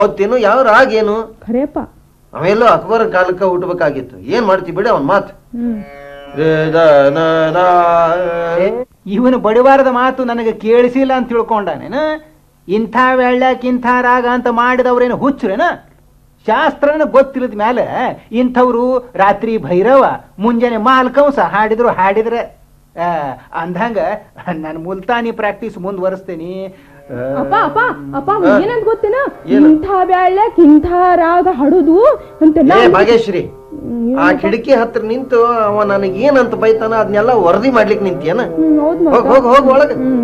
ಅವತ್ತೇನು ಯಾವ ರಾಗ ಏನು ಖರೇಪ ಅವೆಲ್ಲೋ ಅಕ್ಬರ ಕಾಲಕ್ಕ ಹುಟ್ಟಬೇಕಾಗಿತ್ತು ಏನ್ ಮಾಡ್ತಿ ಬಿಡಿ ಅವನ್ ಮಾತು ಹ್ಮ್ ಇವನು ಬಡಿವಾರದ ಮಾತು ನನಗೆ ಕೇಳಿಸಿಲ್ಲ ಅಂತ ತಿಳ್ಕೊಂಡಾನೇನ ಇಂಥ ವೇಳ್ಯಾಕ ಇಂಥ ರಾಗ ಅಂತ ಮಾಡಿದವ್ರೇನು ಹುಚ್ಚರೇನ ಶಾಸ್ತ್ರನ ಗೊತ್ತಿಲ್ಲದ ಮೇಲೆ ಇಂಥವ್ರು ರಾತ್ರಿ ಭೈರವ ಮುಂಜಾನೆ ಮಾಲ್ಕಂಸ ಹಾಡಿದ್ರು ಹಾಡಿದ್ರೆ ಆ, ಅಂದಂಗ ನಾನು ಮುಲ್ತಾನಿ ಪ್ರಾಕ್ಟೀಸ್ ಮುಂದುವರಿಸ್ತೇನಿ ಆ, ಅಪ್ಪ ಅಪ್ಪ ಅಪ್ಪ ಆ. ಏನಂತ ಗೊತ್ತೇನ ಏನು? ಇಂಥ ಬ್ಯಾಳ್ಯಾಕ್ ಇಂಥ ರಾಗ ಹಾಡುದು ಅಂತೆಲ್ಲ ಏ ಭಾಗ್ಯಶ್ರೀ ಹ್ಮ್, ಆ ಕಿಟಕಿ ಹತ್ರ ನಿಂತು ಅವ ನನಗೆ ಏನಂತ ಬೈತಾನ ಅದನ್ನೆಲ್ಲ ವರದಿ ಮಾಡ್ಲಿಕ್ಕೆ ನಿಂತಿಯನ ಹ್ಮ್, ಹೌದ್ ಹೋಗ್ ಮತ್ತ. ಹೋಗ್ ಹೋಗ್ ಒಳಗ ಹ್ಮ್